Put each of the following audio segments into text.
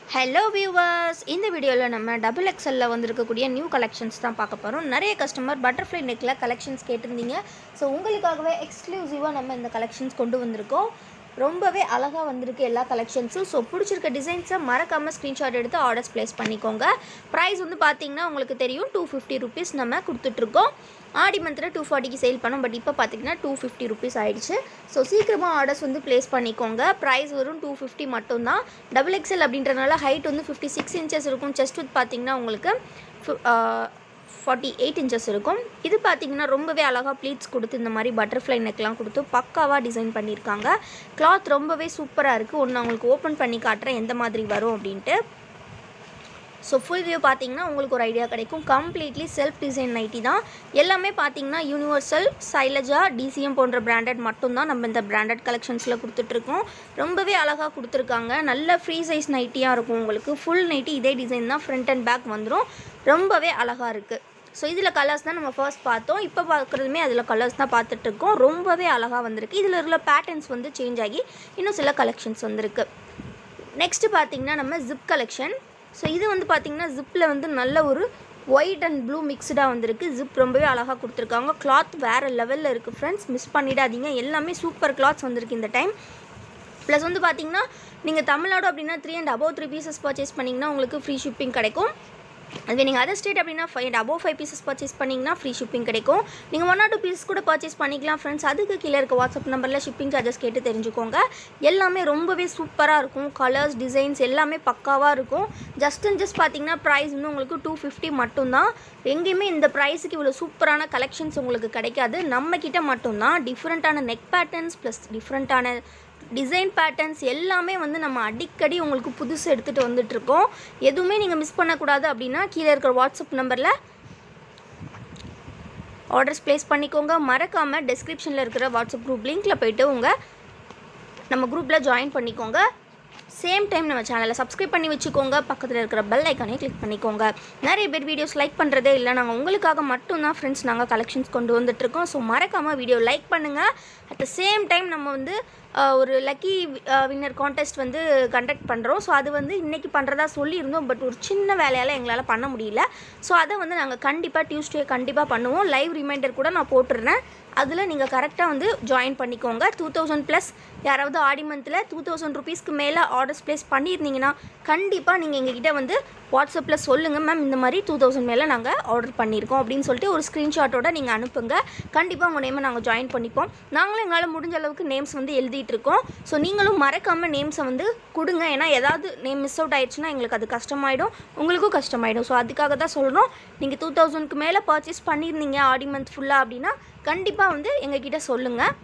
hello viewers இந்த வீடியோவில் நம்ம டபுள் எக்ஸலில் வந்திருக்கக்கூடிய நியூ கலெக்ஷன்ஸ் தான் பார்க்க போகிறோம் நிறைய கஸ்டமர் பட்டர்ஃப்ளை நெக்கில் கலெக்ஷன்ஸ் கேட்டிருந்தீங்க ஸோ உங்களுக்காகவே எக்ஸ்க்ளூசிவாக நம்ம இந்த கலெக்ஷன்ஸ் கொண்டு வந்திருக்கோம் ரொம்பவே அழகாக வந்திருக்கு எல்லா கலெக்ஷன்ஸும் ஸோ பிடிச்சிருக்க டிசைன்ஸை மறக்காமல் ஸ்க்ரீன்ஷாட் எடுத்து ஆர்டர்ஸ் ப்ளேஸ் பண்ணிக்கோங்க ப்ரைஸ் வந்து பார்த்தீங்கன்னா உங்களுக்கு தெரியும் டூ ஃபிஃப்டி ருபீஸ் நம்ம கொடுத்துட்ருக்கோம் ஆடி மந்தில் டூ ஃபார்ட்டிக்கு சேல் பண்ணோம் பட் இப்போ பார்த்தீங்கன்னா டூ ஃபிஃப்டி ருபீஸ் ஆயிடுச்சு ஸோ சீக்கிரமாக ஆர்டர்ஸ் வந்து ப்ளேஸ் பண்ணிக்கோங்க ப்ரைஸ் வரும் டூ ஃபிஃப்டி மட்டும்தான் டபுள் எக்ஸல் அப்படின்றனால ஹைட் வந்து ஃபிஃப்டி சிக்ஸ் இன்ச்சஸ் இருக்கும் செஸ்ட் வித் பார்த்தீங்கன்னா உங்களுக்கு ஃபார்ட்டி எயிட் இன்ச்சஸ் இருக்கும் இது பார்த்தீங்கன்னா ரொம்பவே அழகாக ப்ளீட்ஸ் கொடுத்து இந்த மாதிரி பட்டர்ஃப்ளை நெக்லாம் கொடுத்து பக்காவாக டிசைன் பண்ணியிருக்காங்க கிளாத் ரொம்பவே சூப்பராக இருக்குது ஒன்று அவங்களுக்கு ஓப்பன் பண்ணி காட்டுறேன் எந்த மாதிரி வரும் அப்படின்ட்டு ஸோ ஃபுல் வியூ பார்த்தீங்கன்னா உங்களுக்கு ஒரு ஐடியா கிடைக்கும் கம்ப்ளீட்லி செல்ஃப் டிசைன் நைட்டி தான் எல்லாமே பார்த்தீங்கன்னா யூனிவர்சல் சைலஜா டிசிஎம் போன்ற பிராண்டட் மட்டும்தான் நம்ம இந்த பிராண்டட் கலெக்ஷன்ஸில் கொடுத்துட்ருக்கோம் ரொம்பவே அழகாக கொடுத்துருக்காங்க நல்ல ஃப்ரீ சைஸ் நைட்டியாக இருக்கும் உங்களுக்கு ஃபுல் நைட்டி இதே டிசைன் தான் ஃப்ரண்ட் அண்ட் பேக் வந்துடும் ரொம்பவே அழகாக இருக்குது ஸோ இதில் கலர்ஸ் தான் நம்ம ஃபர்ஸ்ட் பார்த்தோம் இப்போ பார்க்குறதுமே அதில் கலர்ஸ் தான் பார்த்துட்ருக்கோம் ரொம்பவே அழகாக வந்திருக்கு இதில் இருக்கிற பேட்டர்ன்ஸ் வந்து சேஞ்ச் ஆகி இன்னும் சில கலெக்ஷன்ஸ் வந்திருக்கு நெக்ஸ்ட்டு பார்த்தீங்கன்னா நம்ம ஜிப் கலெக்ஷன் ஸோ இது வந்து பார்த்திங்கன்னா ஜிப்பில் வந்து நல்ல ஒரு ஒயிட் அண்ட் ப்ளூ மிக்ஸ்டாக வந்திருக்கு ஜிப் ரொம்பவே அழகாக கொடுத்துருக்காங்க கிளாத் வேறு லெவலில் இருக்குது ஃப்ரெண்ட்ஸ் மிஸ் பண்ணிடாதீங்க எல்லாமே சூப்பர் கிளாத்ஸ் வந்திருக்கு இந்த டைம் ப்ளஸ் வந்து பார்த்தீங்கன்னா நீங்கள் தமிழ்நாடு அப்படின்னா three and above three pieces purchase பண்ணிங்கன்னா உங்களுக்கு ஃப்ரீ ஷிப்பிங் கிடைக்கும் அதுவே நீங்கள் அதர் ஸ்டேட் அப்படின்னா five and above five pieces purchase பண்ணிங்கன்னா ஃப்ரீ ஷிப்பிங் கிடைக்கும் நீங்கள் ஒன் ஆர் டூ பீசஸ் கூட பர்ச்சேஸ் பண்ணிக்கலாம் ஃப்ரெண்ட்ஸ் அதுக்கு கீழே இருக்க வாட்ஸ்அப் நம்பரில் ஷிப்பிங் சார்ஜஸ் கேட்டு தெரிஞ்சுக்கோங்க எல்லாமே ரொம்பவே சூப்பராக இருக்கும் கலர்ஸ் டிசைன்ஸ் எல்லாமே பக்காவாக இருக்கும் ஜஸ்ட் அண்ட் ஜஸ்ட் பார்த்தீங்கன்னா ப்ரைஸ் வந்து உங்களுக்கு டூ ஃபிஃப்டி மட்டும்தான் எங்கேயுமே இந்த ப்ரைஸுக்கு இவ்வளோ சூப்பரான கலெக்ஷன்ஸ் உங்களுக்கு கிடைக்காது நம்மக்கிட்ட மட்டும்தான் டிஃப்ரெண்ட்டான நெக் பேட்டர்ன்ஸ் ப்ளஸ் டிஃப்ரெண்ட்டான டிசைன் பேட்டர்ன்ஸ் எல்லாமே வந்து நம்ம அடிக்கடி உங்களுக்கு புதுசு எடுத்துகிட்டு வந்துட்ருக்கோம் எதுவுமே நீங்கள் மிஸ் பண்ணக்கூடாது அப்படின்னா கீழே இருக்கிற வாட்ஸ்அப் நம்பரில் ஆர்டர்ஸ் ப்ளேஸ் பண்ணிக்கோங்க மறக்காமல் டெஸ்கிரிப்ஷனில் இருக்கிற வாட்ஸ்அப் குரூப் லிங்க்கில் போயிட்டு உங்கள் நம்ம குரூப்பில் ஜாயின் பண்ணிக்கோங்க சேம் டைம் நம்ம சேனலை சப்ஸ்கிரைப் பண்ணி வச்சுக்கோங்க பக்கத்தில் இருக்கிற பெல் ஐக்கானே கிளிக் பண்ணிக்கோங்க நிறைய பேர் வீடியோஸ் லைக் பண்ணுறதே இல்லை நாங்கள் உங்களுக்காக மட்டும்தான் ஃப்ரெண்ட்ஸ் நாங்கள் கலெக்ஷன்ஸ் கொண்டு வந்துட்டுருக்கோம் ஸோ மறக்காமல் வீடியோ லைக் பண்ணுங்கள் அட் த சேம் டைம் நம்ம வந்து ஒரு லக்கி வின்னர் கான்டெஸ்ட் வந்து கண்டக்ட் பண்ணுறோம் ஸோ அது வந்து இன்றைக்கி பண்ணுறதா சொல்லியிருந்தோம் பட் ஒரு சின்ன வேலையால் எங்களால் பண்ண முடியல ஸோ அதை வந்து நாங்கள் கண்டிப்பாக டியூஸ்டே கண்டிப்பாக பண்ணுவோம் லைவ் ரிமைண்டர் கூட நான் போட்டுடுறேன் அதில் நீங்கள் கரெக்டாக வந்து ஜாயின் பண்ணிக்கோங்க டூ தௌசண்ட் ப்ளஸ் யாராவது ஆடி மந்தில் டூ தௌசண்ட் ருபீஸ்க்கு மேலே ஆர்டர்ஸ் ப்ளேஸ் பண்ணியிருந்தீங்கன்னா கண்டிப்பாக நீங்கள் எங்ககிட்ட வந்து வாட்ஸ்அப்பில் சொல்லுங்கள் மேம் இந்த மாதிரி டூ தௌசண்ட் மேலே நாங்கள் ஆர்டர் பண்ணியிருக்கோம் அப்படின்னு சொல்லிட்டு ஒரு ஸ்க்ரீன்ஷாட்டோட நீங்கள் அனுப்புங்க கண்டிப்பாக உங்கள் நேமை நாங்கள் ஜாயின் பண்ணிப்போம் நாங்களும் எங்களால் முடிஞ்ச அளவுக்கு நேம்ஸ் வந்து எழுதிட்டு இருக்கோம் ஸோ நீங்களும் மறக்காமல் நேம்ஸை வந்து கொடுங்க ஏன்னா ஏதாவது நேம் மிஸ் அவுட் ஆயிடுச்சுன்னா எங்களுக்கு அது கஷ்டமாயிடும் உங்களுக்கும் கஷ்டமாயிடும் ஸோ அதுக்காக தான் சொல்கிறோம் நீங்கள் டூ தௌசண்ட்க்கு மேலே பர்ச்சேஸ் பண்ணியிருந்தீங்க ஆடி மந்த் ஃபுல்லாக அப்படின்னா கண்டிப்பாக வந்து எங்ககிட்ட சொல்லுங்கள்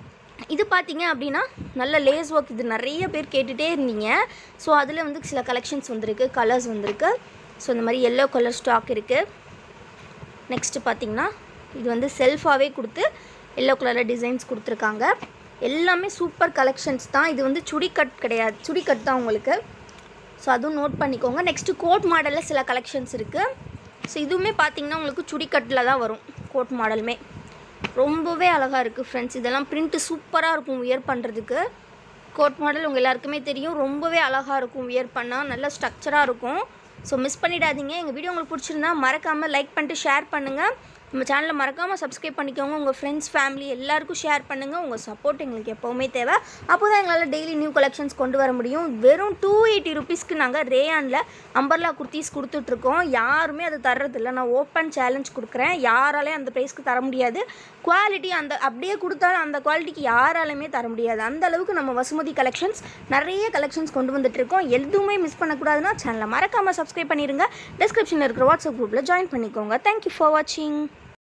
இது பார்த்தீங்க அப்படின்னா நல்ல லேஸ் ஒர்க் இது நிறைய பேர் கேட்டுகிட்டே இருந்தீங்க ஸோ அதில் வந்து சில கலெக்ஷன்ஸ் வந்திருக்கு கலர்ஸ் வந்திருக்கு ஸோ இந்த மாதிரி எல்லோ கலர் ஸ்டாக் இருக்குது நெக்ஸ்ட்டு பார்த்தீங்கன்னா இது வந்து செல்ஃபாகவே கொடுத்து எல்லோ கலரில் டிசைன்ஸ் கொடுத்துருக்காங்க எல்லாமே சூப்பர் கலெக்ஷன்ஸ் தான் இது வந்து சுடி கட் கிடையாது சுடி கட் தான் உங்களுக்கு ஸோ அதுவும் நோட் பண்ணிக்கோங்க நெக்ஸ்ட்டு கோட் மாடலில் சில கலெக்ஷன்ஸ் இருக்குது ஸோ இதுவுமே பார்த்தீங்கன்னா உங்களுக்கு சுடி கட்டில் தான் வரும் கோட் மாடலுமே ரொம்பவே அழகாக இருக்குது ஃப்ரெண்ட்ஸ் இதெல்லாம் பிரிண்ட்டு சூப்பராக இருக்கும் வியர் பண்ணுறதுக்கு கோட் மாடல் உங்கள் எல்லாருக்குமே தெரியும் ரொம்பவே அழகாக இருக்கும் வியர் பண்ணால் நல்ல ஸ்ட்ரக்சராக இருக்கும் ஸோ மிஸ் பண்ணிடாதீங்க எங்கள் வீடியோ உங்களுக்கு பிடிச்சிருந்தா மறக்காமல் லைக் பண்ணிட்டு ஷேர் பண்ணுங்கள் நம்ம சேனலை மறக்காமல் சப்ஸ்கிரைப் பண்ணிக்கோங்க உங்கள் ஃப்ரெண்ட்ஸ் ஃபேமிலி எல்லாருக்கும் ஷேர் பண்ணுங்கள் உங்கள் சப்போர்ட் எங்களுக்கு எப்போவுமே தேவை அப்போ தான் எங்களால் டெய்லி நியூ கலெக்ஷன்ஸ் கொண்டு வர முடியும் வெறும் டூ எயிட்டி ருபீஸ்க்கு நாங்கள் ரேயானில் அம்பர்லா குர்த்திஸ் கொடுத்துட்ருக்கோம் யாருமே அது தர்றதில்ல நான் ஓப்பன் சேலஞ்ச் கொடுக்குறேன் யாராலையும் அந்த ப்ரைஸ்க்கு தர முடியாது குவாலிட்டி அந்த அப்படியே கொடுத்தாலும் அந்த குவாலிட்டிக்கு யாராலையுமே தர முடியாது அந்த அளவுக்கு நம்ம வசுமதி கலெக்ஷன்ஸ் நிறைய கலெக்ஷன்ஸ் கொண்டு வந்துட்டுருக்கோம் எதுவுமே மிஸ் பண்ணக்கூடாதுன்னா சேனலை மறக்காமல் சப்ஸ்கிரைப் பண்ணிடுங்க டிஸ்கிரிப்ஷனில் இருக்கிற வாட்ஸ்அப் குரூப்பில் ஜாயின் பண்ணிக்கோங்க தேங்க்யூ ஃபார் வாட்சிங்